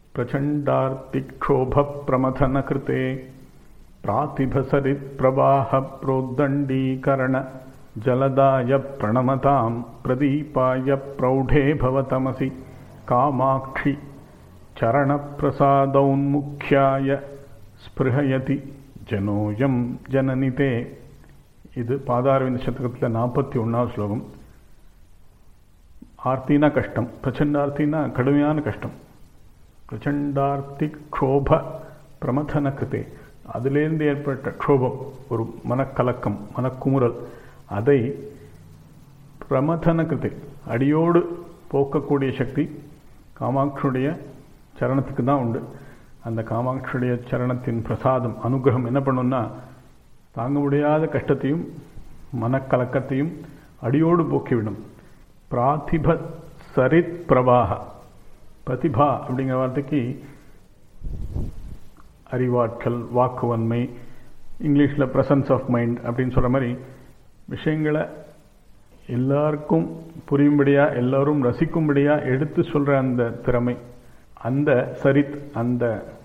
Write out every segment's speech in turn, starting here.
प्रचण्डार्तिक्षोभप्रमथनकृते प्रातिभसरित्प्रवाहप्रोद्दण्डीकरण जलदाय प्रणमतां प्रदीपाय प्रौढे भवतमसि कामाक्षि चरणप्रसादौन्मुख्याय ஸ்பிருஹயதி ஜனோயம் ஜனனிதே இது பாதாரவிந்த சதகத்தில் நாற்பத்தி ஒன்றாவது ஸ்லோகம் ஆர்த்தினா கஷ்டம் பிரச்சண்டார்த்தினா கடுமையான கஷ்டம் பிரச்சண்டார்த்தி க்ஷோப பிரமதன கிருத்தே அதிலேருந்து ஏற்பட்ட க்ஷோபம் ஒரு மனக்கலக்கம் மனக்குமுறல் அதை பிரமதன கிருத்தை அடியோடு போக்கக்கூடிய சக்தி காமாட்சியுடைய சரணத்துக்கு தான் உண்டு அந்த காமாட்சியுடைய சரணத்தின் பிரசாதம் அனுகிரகம் என்ன பண்ணும்னா தாங்க முடியாத கஷ்டத்தையும் மனக்கலக்கத்தையும் அடியோடு போக்கிவிடும் பிராத்திப சரித் பிரவாக பிரதிபா அப்படிங்கிற வார்த்தைக்கு அறிவாற்றல் வாக்குவன்மை இங்கிலீஷில் ப்ரெசன்ஸ் ஆஃப் மைண்ட் அப்படின்னு சொல்கிற மாதிரி விஷயங்களை எல்லாருக்கும் புரியும்படியாக எல்லோரும் ரசிக்கும்படியாக எடுத்து சொல்கிற அந்த திறமை அந்த சரித் அந்த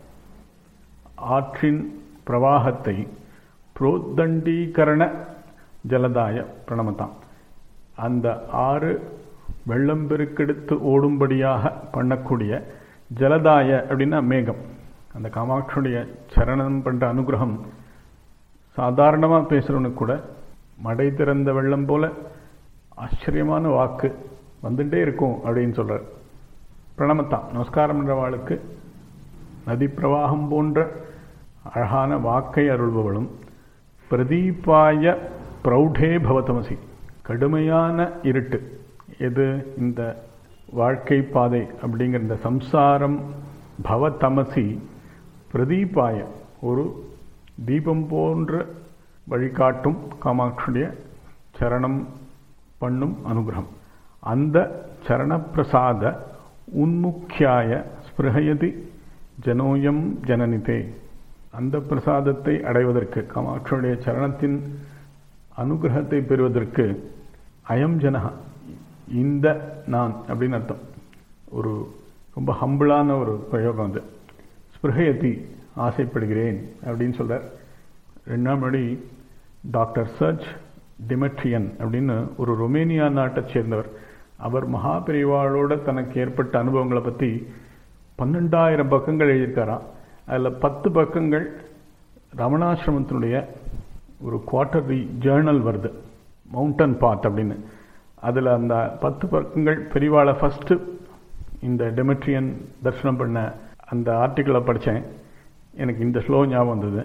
ஆற்றின் பிரவாகத்தை புரோத்தண்டீகரண ஜலதாய பிரணமதாம் அந்த ஆறு வெள்ளம் பெருக்கெடுத்து ஓடும்படியாக பண்ணக்கூடிய ஜலதாய அப்படின்னா மேகம் அந்த காமாட்சியுடைய சரணம் பண்ணுற அனுகிரகம் சாதாரணமாக பேசுகிறவனுக்கு கூட மடை திறந்த வெள்ளம் போல ஆச்சரியமான வாக்கு வந்துட்டே இருக்கும் அப்படின்னு சொல்கிறார் பிரணமத்தான் நமஸ்காரம் என்றவாளுக்கு நதி பிரவாகம் போன்ற அழகான வாக்கை அருள்பவளும் பிரதீபாய பிரௌடே பவதமசி கடுமையான இருட்டு எது இந்த வாழ்க்கை பாதை அப்படிங்கிற இந்த சம்சாரம் பவதமசி பிரதீபாய ஒரு தீபம் போன்ற வழிகாட்டும் காமாட்சியுடைய சரணம் பண்ணும் அனுகிரகம் அந்த சரணப்பிரசாத உன்முக்கியாய ஸ்பிருஹயதி ஜனோயம் ஜனனிதே அந்த பிரசாதத்தை அடைவதற்கு காமாட்சியுடைய சரணத்தின் அனுகிரகத்தை பெறுவதற்கு அயம் ஜனகா இந்த நான் அப்படின்னு அர்த்தம் ஒரு ரொம்ப ஹம்பிளான ஒரு பிரயோகம் அது ஸ்பிருஹயதி ஆசைப்படுகிறேன் அப்படின்னு சொல்கிறார் ரெண்டு நாள் முன்னாடி டாக்டர் சர்ச் டிமெட்ரியன் அப்படின்னு ஒரு ரொமேனியா நாட்டை சேர்ந்தவர் அவர் மகாபிரிவாளோட தனக்கு ஏற்பட்ட அனுபவங்களை பற்றி பன்னெண்டாயிரம் பக்கங்கள் எழுதியிருக்காராம் அதில் பத்து பக்கங்கள் ரமணாசிரமத்தினுடைய ஒரு குவார்டர்லி ஜேர்னல் வருது மவுண்டன் பாத் அப்படின்னு அதில் அந்த பத்து பக்கங்கள் பெரிவாளை ஃபஸ்ட்டு இந்த டெமெட்ரியன் தரிசனம் பண்ண அந்த ஆர்டிக்கிளை படித்தேன் எனக்கு இந்த ஸ்லோ ஞாபகம் வந்தது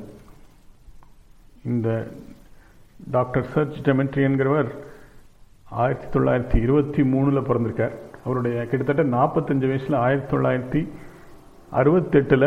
இந்த டாக்டர் சர்ச் டெமெட்ரியன்கிறவர் ஆயிரத்தி தொள்ளாயிரத்தி இருபத்தி மூணில் பிறந்திருக்கார் அவருடைய கிட்டத்தட்ட நாற்பத்தஞ்சு வயசில் ஆயிரத்தி தொள்ளாயிரத்தி அறுபத்தெட்டில்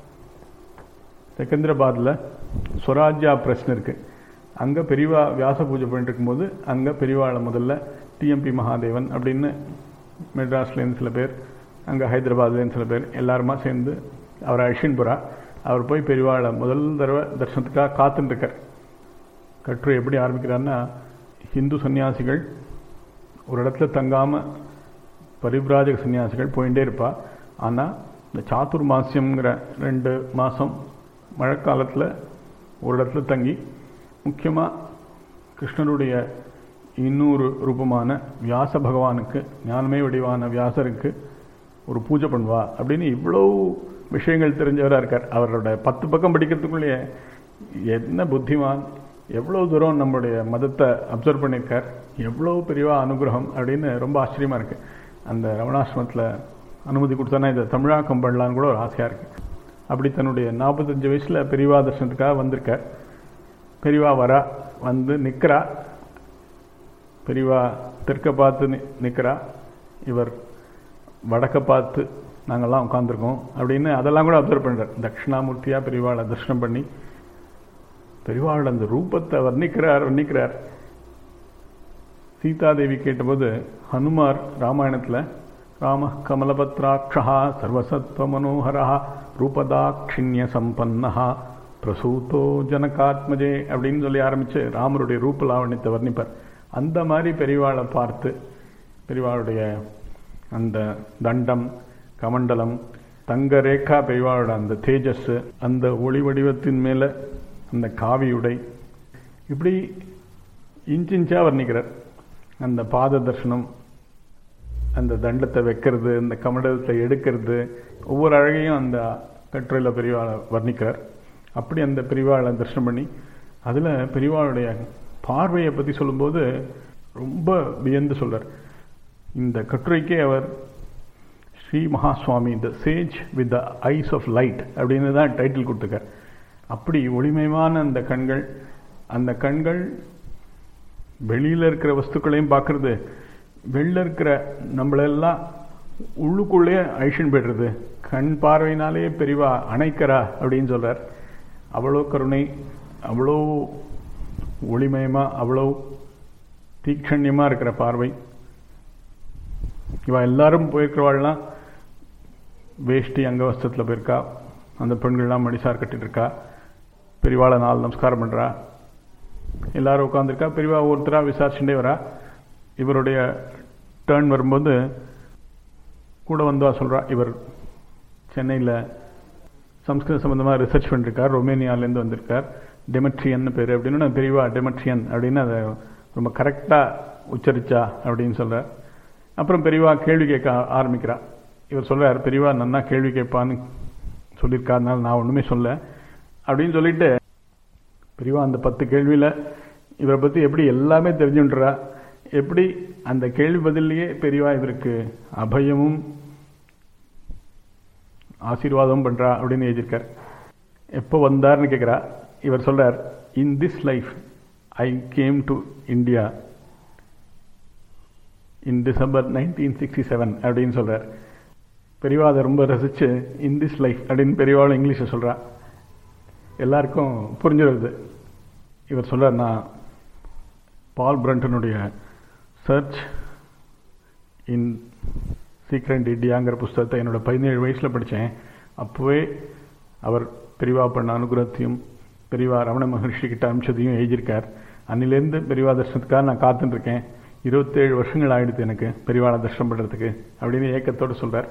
செகந்திராபாத்தில் ஸ்வராஜ்யா பிரஸ்னு இருக்குது அங்கே பெரியவா வியாச பூஜை பண்ணிட்டு இருக்கும்போது அங்கே பெரியவாளை முதல்ல டிஎம்பி மகாதேவன் அப்படின்னு மெட்ராஸ்லேருந்து சில பேர் அங்கே ஹைதராபாத்லேருந்து சில பேர் எல்லாருமா சேர்ந்து அவரை அழிச்சின்னு போகிறா அவர் போய் பெரியவாளை முதல் தடவை தரிசனத்துக்காக காத்துட்டுருக்கார் கட்டுரை எப்படி ஆரம்பிக்கிறாருன்னா ஹிந்து சன்னியாசிகள் ஒரு இடத்துல தங்காமல் பரிபிராஜக சன்னியாசிகள் போயிட்டே இருப்பா ஆனால் இந்த சாத்துர் மாசியம்ங்கிற ரெண்டு மாதம் மழைக்காலத்தில் ஒரு இடத்துல தங்கி முக்கியமாக கிருஷ்ணருடைய இன்னொரு ரூபமான வியாச பகவானுக்கு ஞானமே வடிவான வியாசருக்கு ஒரு பூஜை பண்ணுவா அப்படின்னு இவ்வளோ விஷயங்கள் தெரிஞ்சவராக இருக்கார் அவரோட பத்து பக்கம் படிக்கிறதுக்குள்ளேயே என்ன புத்திமான் எவ்வளோ தூரம் நம்மளுடைய மதத்தை அப்சர்வ் பண்ணியிருக்கார் எவ்வளோ பெரியவா அனுகிரகம் அப்படின்னு ரொம்ப ஆச்சரியமாக இருக்குது அந்த ரமணாசிரமத்தில் அனுமதி கொடுத்தானா இதை தமிழாக்கம் பண்ணலான்னு கூட ஒரு ஆசையாக இருக்குது அப்படி தன்னுடைய நாற்பத்தஞ்சு வயசில் பெரியவா தர்சனத்துக்காக வந்திருக்கார் பெரியவா வரா வந்து நிற்கிறா பெரியவா தெற்க பார்த்து நி நிற்கிறா இவர் வடக்க பார்த்து நாங்கள்லாம் உட்காந்துருக்கோம் அப்படின்னு அதெல்லாம் கூட அப்சர்வ் பண்ணுறார் தட்சிணாமூர்த்தியாக பெரியவாளை தரிசனம் பண்ணி பெரியவாளோட அந்த ரூபத்தை வர்ணிக்கிறார் வர்ணிக்கிறார் சீதாதேவி கேட்டபோது ஹனுமார் ராமாயணத்தில் ராம கமலபத்ராட்சா சர்வசத்வ மனோகரா ரூபதாட்சிணிய சம்பன்னா பிரசூத்தோ ஜனகாத்மஜே அப்படின்னு சொல்லி ஆரம்பித்து ராமருடைய ரூப லாவண்யத்தை வர்ணிப்பார் அந்த மாதிரி பெரியவாளை பார்த்து பெரியவாளுடைய அந்த தண்டம் கமண்டலம் தங்க ரேகா பெரியவாளோட அந்த தேஜஸ் அந்த ஒளி வடிவத்தின் மேல அந்த காவி உடை இப்படி இன்ச் இன்ச்சா வர்ணிக்கிறார் அந்த பாத தர்சனம் அந்த தண்டத்தை வைக்கிறது அந்த கமண்டலத்தை எடுக்கிறது ஒவ்வொரு அழகையும் அந்த கட்டுரையில் பெரியவாளை வர்ணிக்கிறார் அப்படி அந்த பெரியவாளை தரிசனம் பண்ணி அதில் பெரியவாளுடைய பார்வையை பற்றி சொல்லும்போது ரொம்ப வியந்து சொல்றார் இந்த கட்டுரைக்கே அவர் Sri Mahaswami the sage with the eyes of light அப்படின்னு தான் டைட்டில் கொடுத்துருக்கார் அப்படி ஒளிமயமான அந்த கண்கள் அந்த கண்கள் வெளியில் இருக்கிற வஸ்துக்களையும் பார்க்கறது வெளில இருக்கிற நம்மளெல்லாம் உள்ளுக்குள்ளே ஐஷன் போய்டுறது கண் பார்வையினாலே பெரிவா அணைக்கிறா அப்படின்னு சொல்றார் அவ்வளோ கருணை அவ்வளோ ஒளிமயமா அவ்வளோ தீக்ஷண்யமா இருக்கிற பார்வை இவ எல்லாரும் போயிருக்கிறவாள்லாம் வேஷ்டி அங்கவஸ்தத்தில் போயிருக்கா அந்த பெண்கள்லாம் மடிசார் கட்டிட்டு இருக்கா பெரியவாளை நாள் நமஸ்காரம் பண்றா எல்லாரும் உட்காந்துருக்கா பெரியவா ஒருத்தரா விசாரிச்சுட்டே வரா இவருடைய டேர்ன் வரும்போது கூட வந்தா சொல்றா இவர் சென்னையில் சம்ஸ்கிருத சம்பந்தமாக ரிசர்ச் பண்ணிருக்கார் ரொமேனியாலேருந்து வந்திருக்கார் டெமெட்ரியன் பேர் அப்படின்னு பெரியவா டெமெட்ரியன் அப்படின்னு அதை ரொம்ப கரெக்டாக உச்சரிச்சா அப்படின்னு சொல்கிறார் அப்புறம் பெரியவா கேள்வி கேட்க ஆரம்பிக்கிறா இவர் சொல்றார் பெரியவா நன்னா கேள்வி கேட்பான்னு சொல்லியிருக்கா அதனால நான் ஒன்றுமே சொல்ல அப்படின்னு சொல்லிட்டு பெரியவா அந்த பத்து கேள்வியில் இவரை பற்றி எப்படி எல்லாமே தெரிஞ்சுன்றா எப்படி அந்த கேள்வி பதிலேயே பெரியவா இவருக்கு அபயமும் ஆசீர்வாதமும் பண்றா அப்படின்னு எழுதியிருக்கார் எப்போ வந்தார்னு கேட்குறா இவர் சொல்றார் in this life I came to India in December nineteen sixty seven அப்படின்னு சொல்றார் பெரியவா அதை ரொம்ப ரசிச்சு இன் திஸ் லைஃப் அப்படின்னு பெரியவாளும் இங்கிலீஷில் சொல்றா எல்லாருக்கும் புரிஞ்சிருது இவர் சொல்றார் நான் பால் பிரண்டனுடைய சர்ச் இன் சீக்ரெண்ட் இண்டியாங்கிற புஸ்தகத்தை என்னோட பதினேழு வயசில் படித்தேன் அப்போவே அவர் பெரிவா பண்ண அனுகிரகத்தையும் பெரிவா ரமண மகர்ஷி கிட்ட அனுப்பிச்சதையும் எழுதியிருக்கார் அன்னிலேருந்து பெரிவா தர்ஷனத்துக்காக நான் காத்துட்டுருக்கேன் இருபத்தேழு வருஷங்கள் ஆயிடுது எனக்கு பெரிவாளை தர்ஷனம் பண்ணுறதுக்கு அப்படின்னு ஏக்கத்தோடு சொல்கிறார்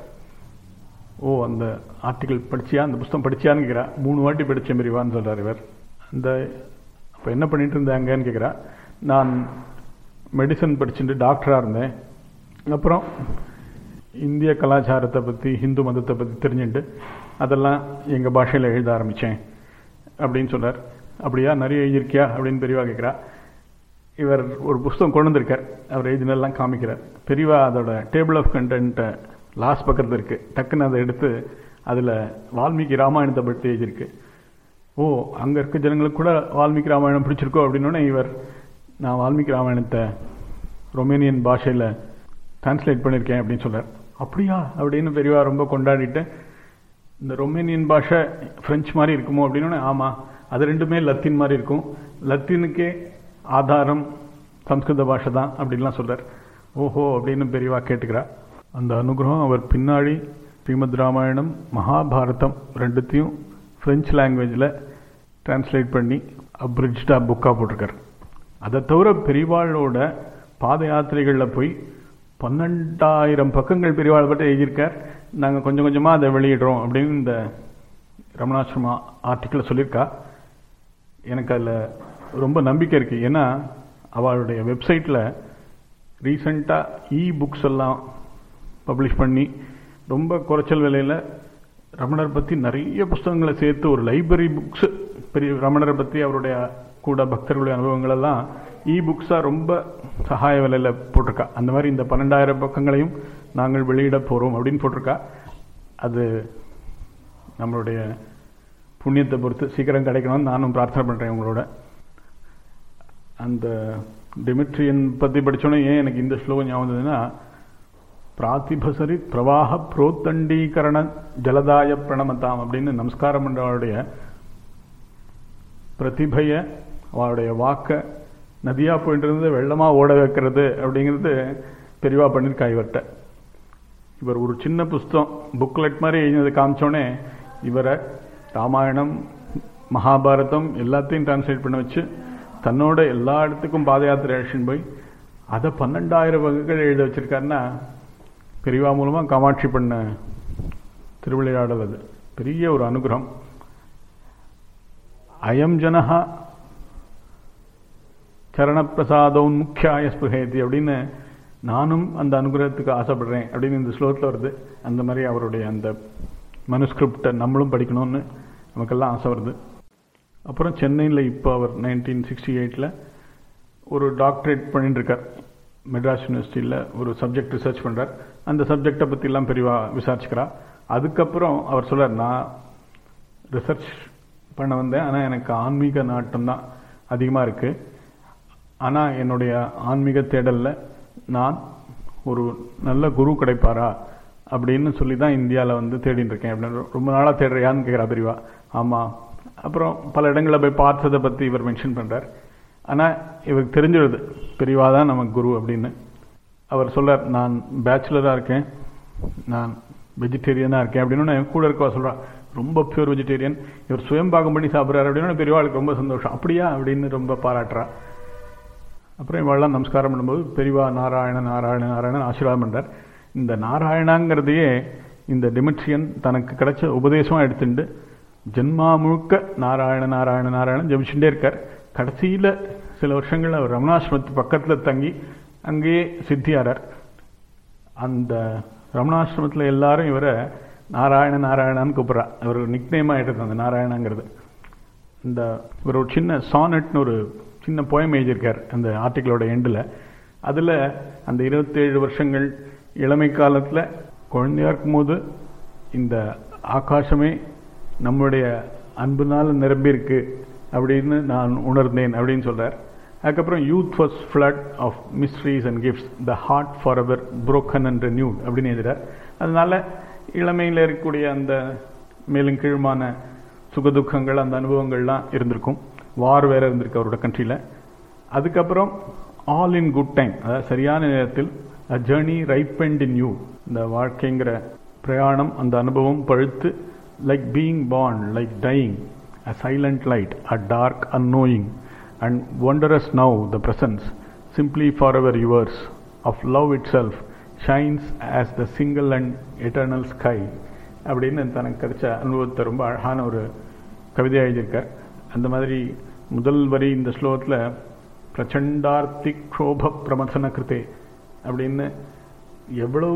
ஓ அந்த ஆர்டிக்கல் படிச்சியா அந்த புஸ்தகம் படிச்சியான்னு கேட்குறா மூணு வாட்டி படித்தேன் பெரிவான்னு சொல்கிறார் இவர் அந்த அப்போ என்ன பண்ணிட்டு இருந்தாங்கன்னு கேட்குறா நான் மெடிசன் படிச்சுட்டு டாக்டராக இருந்தேன் அப்புறம் இந்திய கலாச்சாரத்தை பற்றி ஹிந்து மதத்தை பற்றி தெரிஞ்சுட்டு அதெல்லாம் எங்கள் பாஷையில் எழுத ஆரம்பித்தேன் அப்படின்னு சொன்னார் அப்படியா நிறைய எழுதியிருக்கியா அப்படின்னு பெரியவா கேட்குறா இவர் ஒரு புஸ்தகம் கொண்டு வந்திருக்கார் அவர் எழுதினெல்லாம் காமிக்கிறார் பெரியவா அதோட டேபிள் ஆஃப் கண்டென்ட்டை லாஸ்ட் பக்கத்தில் இருக்கு டக்குன்னு அதை எடுத்து அதில் வால்மீகி ராமாயணத்தை பற்றி எழுதியிருக்கு ஓ அங்கே இருக்க ஜனங்களுக்கு கூட வால்மீகி ராமாயணம் பிடிச்சிருக்கோ அப்படின்னோடனே இவர் நான் வால்மீகி ராமாயணத்தை ரொமேனியன் பாஷையில் டிரான்ஸ்லேட் பண்ணியிருக்கேன் அப்படின்னு சொல்கிறார் அப்படியா அப்படின்னு பெரியவா ரொம்ப கொண்டாடிட்டு இந்த ரொமேனியன் பாஷை ஃப்ரெஞ்சு மாதிரி இருக்குமோ அப்படின்னு ஆமாம் அது ரெண்டுமே லத்தீன் மாதிரி இருக்கும் லத்தீனுக்கே ஆதாரம் சம்ஸ்கிருத பாஷை தான் அப்படின்லாம் சொல்கிறார் ஓஹோ அப்படின்னு பெரியவா கேட்டுக்கிறா அந்த அனுகிரகம் அவர் பின்னாடி ஸ்ரீமத் ராமாயணம் மகாபாரதம் ரெண்டுத்தையும் ஃப்ரெஞ்சு லாங்குவேஜில் டிரான்ஸ்லேட் பண்ணி அப்ரிட்ஜ்டாக புக்காக போட்டிருக்கார் அதை தவிர பெரியவாளோட பாத யாத்திரைகளில் போய் பன்னெண்டாயிரம் பக்கங்கள் பெரியவாளை பற்றி எழுதியிருக்கார் நாங்கள் கொஞ்சம் கொஞ்சமாக அதை வெளியிடுறோம் அப்படின்னு இந்த ரமணாசிரமா ஆர்டிக்கிள் சொல்லியிருக்கா எனக்கு அதில் ரொம்ப நம்பிக்கை இருக்குது ஏன்னா அவளுடைய வெப்சைட்டில் ரீசண்டாக இ புக்ஸ் எல்லாம் பப்ளிஷ் பண்ணி ரொம்ப குறைச்சல் விலையில் ரமணர் பற்றி நிறைய புஸ்தகங்களை சேர்த்து ஒரு லைப்ரரி புக்ஸ் பெரிய ரமணரை பற்றி அவருடைய கூட பக்தர்களுடைய அனுபவங்கள் எல்லாம் இ புக்ஸாக ரொம்ப சகாய விலையில் போட்டிருக்கா அந்த மாதிரி இந்த பன்னெண்டாயிரம் பக்கங்களையும் நாங்கள் வெளியிட போகிறோம் அப்படின்னு போட்டிருக்கா அது நம்மளுடைய புண்ணியத்தை பொறுத்து சீக்கிரம் கிடைக்கணும்னு நானும் பிரார்த்தனை பண்ணுறேன் உங்களோட அந்த டிமிட்ரியன் பற்றி படித்தோன்னே ஏன் எனக்கு இந்த ஸ்லோகம் ஞாபகம் வந்ததுன்னா பிராத்திபசரி பிரவாக புரோத்தண்டீகரண ஜலதாய பிரணமதாம் அப்படின்னு நமஸ்காரம் பண்ணுறவருடைய பிரதிபைய அவருடைய வாக்க நதியா போயிட்டு இருந்து வெள்ளமா ஓட வைக்கிறது அப்படிங்கிறது பெரிவா பண்ணியிருக்கா இவர்கிட்ட இவர் ஒரு சின்ன புஸ்தகம் புக்லெட் மாதிரி எழுதினது காமிச்சோடனே இவரை ராமாயணம் மகாபாரதம் எல்லாத்தையும் டிரான்ஸ்லேட் பண்ண வச்சு தன்னோட எல்லா இடத்துக்கும் பாத யாத்திரை அழைச்சின்னு போய் அதை பன்னெண்டாயிரம் வகுகள் எழுத வச்சிருக்காருன்னா பெரியவா மூலமாக காமாட்சி பண்ண திருவிளையாடல் அது பெரிய ஒரு அனுகிரகம் அயம் ஜனஹா சரணப்பிரசாதோன்முக்கியாய ஸ்புகேதி அப்படின்னு நானும் அந்த அனுகிரகத்துக்கு ஆசைப்படுறேன் அப்படின்னு இந்த ஸ்லோகத்தில் வருது அந்த மாதிரி அவருடைய அந்த மனுஸ்கிரிப்டை நம்மளும் படிக்கணும்னு நமக்கெல்லாம் ஆசை வருது அப்புறம் சென்னையில் இப்போ அவர் நைன்டீன் சிக்ஸ்டி எயிட்டில் ஒரு டாக்டரேட் பண்ணிட்டு இருக்கார் மெட்ராஸ் யூனிவர்சிட்டியில் ஒரு சப்ஜெக்ட் ரிசர்ச் பண்ணுறார் அந்த சப்ஜெக்டை பற்றிலாம் பெரியவா விசாரிச்சுக்கிறா அதுக்கப்புறம் அவர் சொல்றார் நான் ரிசர்ச் பண்ண வந்தேன் ஆனால் எனக்கு ஆன்மீக நாட்டம் தான் அதிகமாக இருக்குது ஆனால் என்னுடைய ஆன்மீக தேடலில் நான் ஒரு நல்ல குரு கிடைப்பாரா அப்படின்னு சொல்லி தான் இந்தியாவில் வந்து தேடிட்டு இருக்கேன் அப்படின்னு ரொம்ப நாளாக தேடுறியான்னு கேட்குறா பெரியவா ஆமாம் அப்புறம் பல இடங்களில் போய் பார்த்ததை பற்றி இவர் மென்ஷன் பண்ணுறார் ஆனால் இவருக்கு தெரிஞ்சிடுது பெரியவா தான் நமக்கு குரு அப்படின்னு அவர் சொல்றார் நான் பேச்சுலராக இருக்கேன் நான் வெஜிடேரியனாக இருக்கேன் அப்படின்னு என் கூட இருக்கவா சொல்கிறா ரொம்ப பியூர் வெஜிடேரியன் இவர் சுயம்பாகம் பண்ணி சாப்பிட்றாரு அப்படின்னு பெரியவாளுக்கு ரொம்ப சந்தோஷம் அப்படியா அப்படின்னு ரொம்ப பாராட்டுறா அப்புறம் இவாளெல்லாம் நமஸ்காரம் பண்ணும்போது பெரியவா நாராயண நாராயண நாராயணன் ஆசீர்வாதம் பண்ணுறார் இந்த நாராயணாங்கிறதையே இந்த டிமிட்ரியன் தனக்கு கிடைச்ச உபதேசமாக எடுத்துட்டு ஜென்மா முழுக்க நாராயண நாராயண நாராயணன் ஜபிச்சுட்டே இருக்கார் கடைசியில் சில வருஷங்கள் அவர் ரமணாசிரமத்து பக்கத்தில் தங்கி அங்கேயே சித்தியாரார் அந்த ரமணாசிரமத்தில் எல்லாரும் இவரை நாராயண நாராயணான்னு கூப்பிட்றா இவர் நிக்னேமாக எடுத்தது அந்த நாராயணங்கிறது இந்த இவர் ஒரு சின்ன சானட்னு ஒரு சின்ன போயம் எழுதியிருக்கார் அந்த ஆர்டிக்கிளோட எண்டில் அதில் அந்த இருபத்தேழு வருஷங்கள் இளமை காலத்தில் குழந்தையா இருக்கும்போது இந்த ஆகாசமே நம்முடைய அன்புனால் நிரம்பியிருக்கு அப்படின்னு நான் உணர்ந்தேன் அப்படின்னு சொல்கிறார் அதுக்கப்புறம் youth was flood of mysteries and gifts the heart for ever broken and renewed அப்படின்னு எழுதுறார் அதனால இளமையில் இருக்கக்கூடிய அந்த மேலும் கீழுமான சுகதுக்கங்கள் அந்த அனுபவங்கள்லாம் இருந்திருக்கும் வார் வேற இருந்திருக்கு அவரோட கண்ட்ரியில் அதுக்கப்புறம் ஆல் இன் குட் டைம் அதாவது சரியான நேரத்தில் அ ஜேர்னி ரைப்பெண்ட் இன் யூ இந்த வாழ்க்கைங்கிற பிரயாணம் அந்த அனுபவம் பழுத்து like being born like dying a silent light a dark unknowing and wondrous now the presence simply forever yours of love itself shines as the single and eternal sky அப்படின்னு தனக்கு கிடைச்ச அனுபவத்தை ரொம்ப அழகான ஒரு கவிதை எழுதியிருக்கார் அந்த மாதிரி முதல் வரி இந்த ஸ்லோகத்தில் பிரச்சண்டார்த்தி க்ஷோப பிரமசன கிருத்தே அப்படின்னு எவ்வளவு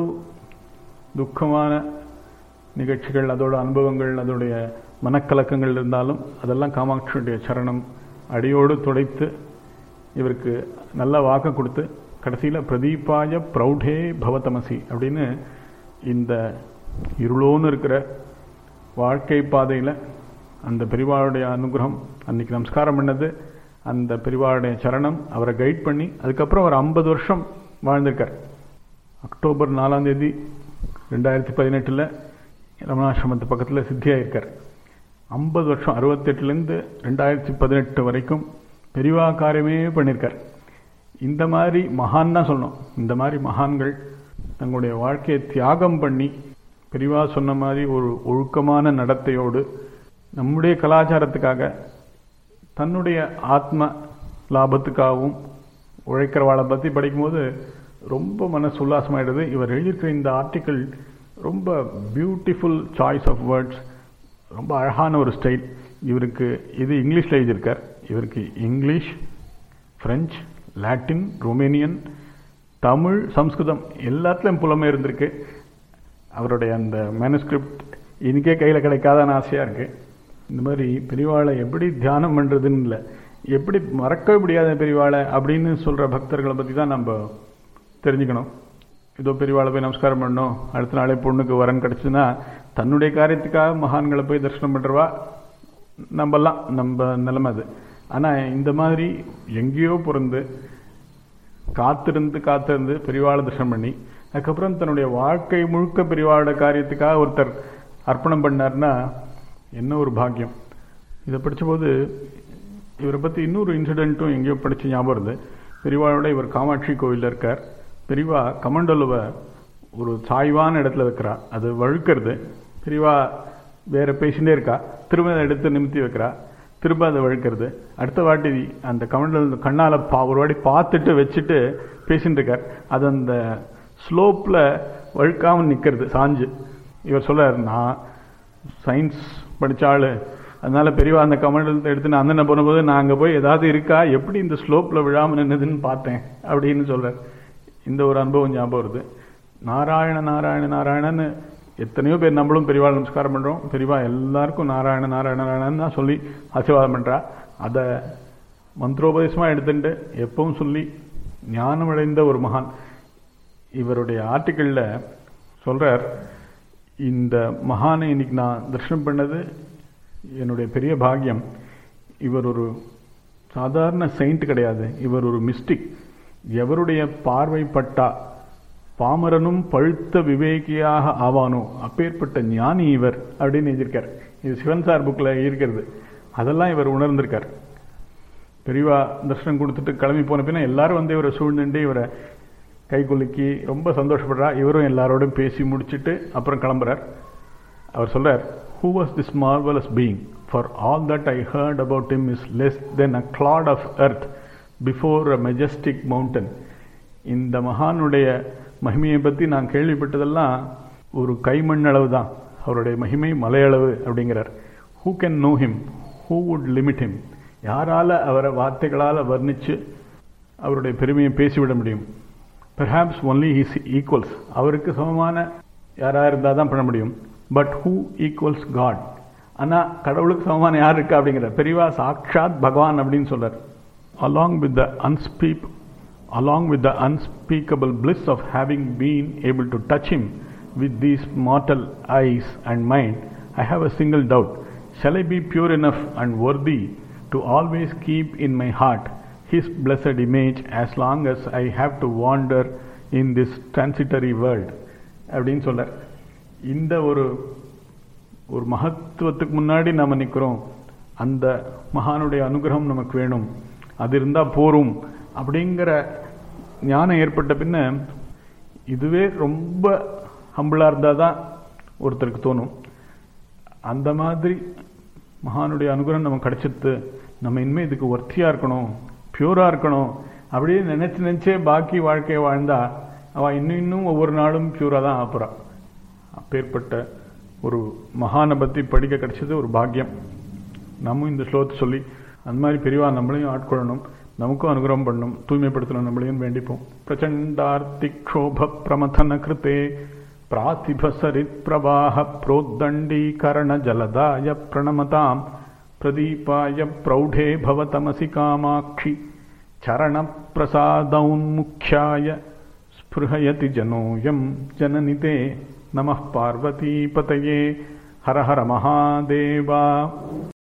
துக்கமான நிகழ்ச்சிகள் அதோட அனுபவங்கள் அதோடைய மனக்கலக்கங்கள் இருந்தாலும் அதெல்லாம் காமாட்சியுடைய சரணம் அடியோடு துடைத்து இவருக்கு நல்ல வாக்க கொடுத்து கடைசியில் பிரதீபாய பிரௌடே பவதமசி அப்படின்னு இந்த இருளோன்னு இருக்கிற வாழ்க்கை பாதையில் அந்த பெரிவாளுடைய அனுகிரகம் அன்னைக்கு நமஸ்காரம் பண்ணது அந்த பெரிவாளுடைய சரணம் அவரை கைட் பண்ணி அதுக்கப்புறம் ஒரு ஐம்பது வருஷம் வாழ்ந்திருக்கார் அக்டோபர் நாலாம் தேதி ரெண்டாயிரத்தி பதினெட்டில் ரமணாசிரமத்து பக்கத்தில் சித்தியாயிருக்கார் ஐம்பது வருஷம் அறுபத்தெட்டுலேருந்து ரெண்டாயிரத்தி பதினெட்டு வரைக்கும் பெரிவா காரியமே பண்ணியிருக்கார் இந்த மாதிரி மகான் தான் சொல்லணும் இந்த மாதிரி மகான்கள் தங்களுடைய வாழ்க்கையை தியாகம் பண்ணி பெரிவா சொன்ன மாதிரி ஒரு ஒழுக்கமான நடத்தையோடு நம்முடைய கலாச்சாரத்துக்காக தன்னுடைய ஆத்ம லாபத்துக்காகவும் உழைக்கிறவாளை பற்றி படிக்கும்போது ரொம்ப மனசு உல்லாசமாயிடுது இவர் எழுதியிருக்கிற இந்த ஆர்டிக்கிள் ரொம்ப பியூட்டிஃபுல் சாய்ஸ் ஆஃப் வேர்ட்ஸ் ரொம்ப அழகான ஒரு ஸ்டைல் இவருக்கு இது இங்கிலீஷில் எழுதியிருக்கார் இவருக்கு English French Latin Romanian Tamil Sanskrit எல்லாத்துலேயும் புலமை இருந்திருக்கு அவருடைய அந்த மேனுஸ்கிரிப்ட் இன்றைக்கே கையில் கிடைக்காதான ஆசையாக இருக்குது இந்த மாதிரி பெரியவாளை எப்படி தியானம் பண்ணுறதுன்னு இல்லை எப்படி மறக்கவே முடியாத பெரியவாளை அப்படின்னு சொல்கிற பக்தர்களை பற்றி தான் நம்ம தெரிஞ்சுக்கணும் ஏதோ பெரியவாளை போய் நமஸ்காரம் பண்ணணும் அடுத்த நாளே பொண்ணுக்கு வரன் கிடச்சுன்னா தன்னுடைய காரியத்துக்காக மகான்களை போய் தரிசனம் பண்ணுறவா நம்மலாம் நம்ம நிலைமை அது ஆனால் இந்த மாதிரி எங்கேயோ பிறந்து காத்திருந்து காத்திருந்து பெரியவாளை தரிசனம் பண்ணி அதுக்கப்புறம் தன்னுடைய வாழ்க்கை முழுக்க பெரியவாளோட காரியத்துக்காக ஒருத்தர் அர்ப்பணம் பண்ணார்னா என்ன ஒரு பாக்கியம் இதை படித்தபோது இவரை பற்றி இன்னொரு இன்சிடெண்ட்டும் எங்கேயோ படித்து ஞாபகம் வருது பெரியவாளோட இவர் காமாட்சி கோவிலில் இருக்கார் பெரியவா கமண்டலுவை ஒரு சாய்வான இடத்துல வைக்கிறா அது வழுக்கிறது பெரியவா வேற பேசிகிட்டே இருக்கா திரும்ப அதை எடுத்து நிமித்தி வைக்கிறா திரும்ப அதை வழுக்கிறது அடுத்த வாட்டி அந்த கமண்டல் கண்ணால் பா ஒரு வாட்டி பார்த்துட்டு வச்சுட்டு பேசிட்டு இருக்கார் அது அந்த ஸ்லோப்பில் வழுக்காமல் நிற்கிறது சாஞ்சு இவர் சொல்றார் நான் சயின்ஸ் படிச்ச ஆளு அதனால பெரியவா அந்த கமண்டலத்தை எடுத்து நான் அந்தன போனபோது நான் அங்கே போய் ஏதாவது இருக்கா எப்படி இந்த ஸ்லோப்பில் விழாமல் நின்னதுன்னு பார்த்தேன் அப்படின்னு சொல்றார் இந்த ஒரு அனுபவம் ஞாபகம் வருது நாராயண நாராயண நாராயணன்னு எத்தனையோ பேர் நம்மளும் பெரியவா நமஸ்காரம் பண்ணுறோம் பெரியவா எல்லாருக்கும் நாராயண நாராயண நாராயணன் தான் சொல்லி ஆசீர்வாதம் பண்ணுறா அதை மந்திரோபதேசமாக எடுத்துட்டு எப்பவும் சொல்லி ஞானமடைந்த ஒரு மகான் இவருடைய ஆர்டிக்கிளில் சொல்கிறார் இந்த மகானை இன்னைக்கு நான் தரிசனம் பண்ணது என்னுடைய பெரிய பாக்கியம் இவர் ஒரு சாதாரண செயிண்ட் கிடையாது இவர் ஒரு மிஸ்டிக் எவருடைய பார்வைப்பட்டா பாமரனும் பழுத்த விவேகியாக ஆவானோ அப்பேற்பட்ட ஞானி இவர் அப்படின்னு எழுதியிருக்கார் இது சிவன் சார் புக்கில் இருக்கிறது அதெல்லாம் இவர் உணர்ந்திருக்கார் பெரியவா தர்ஷனம் கொடுத்துட்டு கிளம்பி போன பின்ன எல்லாரும் வந்து இவரை சூழ்ந்துட்டு இவரை கை குலுக்கி ரொம்ப சந்தோஷப்படுறா இவரும் எல்லாரோடும் பேசி முடிச்சுட்டு அப்புறம் கிளம்புறார் அவர் சொல்றார் who was this marvellous being for all that I heard about him is less than a clod of earth before a majestic mountain இந்த மகானுடைய மகிமையை பற்றி நான் கேள்விப்பட்டதெல்லாம் ஒரு கைமண் அளவு தான் அவருடைய மகிமை மலையளவு அப்படிங்கிறார் who can know him who would limit him யாரால அவரை வார்த்தைகளால் வர்ணித்து அவருடைய பெருமையை பேசிவிட முடியும் பெர்ஹாப்ஸ் ஒன்லி ஹிஸ் ஈக்குவல்ஸ் அவருக்கு சமமான யாராக இருந்தால் தான் பண்ண முடியும் பட் ஹூ ஈக்குவல்ஸ் காட் ஆனால் கடவுளுக்கு சமமான யார் இருக்கா அப்படிங்கிற பெரியவா சாக்ஷாத் பகவான் அப்படின்னு சொல்றார் along with the unspeak along with the unspeakable bliss of having been able to touch him with these mortal eyes and mind, I have a single doubt. Shall I be pure enough and worthy to always keep in my heart his blessed image as long as I have to wander in this transitory world? அப்படின்னு சொல்றார் இந்த ஒரு ஒரு மகத்துவத்துக்கு முன்னாடி நாம நிற்கிறோம் அந்த மகானுடைய அனுகிரகம் நமக்கு வேணும் அது இருந்தால் போரும் அப்படிங்கிற ஞானம் ஏற்பட்ட பின்ன இதுவே ரொம்ப ஹம்பிளாக இருந்தால் தான் ஒருத்தருக்கு தோணும் அந்த மாதிரி மகானுடைய அனுகிரகம் நமக்கு கிடைச்சிட்டு நம்ம இனிமேல் இதுக்கு ஒர்த்தியாக இருக்கணும் பியூராக இருக்கணும் அப்படியே நினச்சி நினச்சே பாக்கி வாழ்க்கையை வாழ்ந்தா அவள் இன்னும் இன்னும் ஒவ்வொரு நாளும் பியூராக தான் ஆப்புறா அப்பேற்பட்ட ஒரு மகானை பற்றி படிக்க கிடைச்சது ஒரு பாக்கியம் நம்ம இந்த ஸ்லோகத்தை சொல்லி அந்த மாதிரி பெரியவா நம்மளையும் ஆட்கொள்ளணும் நமக்கும் அனுகிரகம் பண்ணும் தூய்மைப்படுத்தணும் நம்மளையும் வேண்டிப்போம் பிரச்சண்டார்த்திக்ஷோப பிரமதன கிருத்தே பிராத்திபசரித் பிரவாக புரோத்தண்டீகரண ஜலதாய பிரணமதாம் பிரதீபாய பிரௌಢே பவதமசி காமாட்சி चरणप्रसादौन्मुख्याय स्पृहयति जनोऽयं जननिते नमः पार्वतीपतये हर हर महादेवा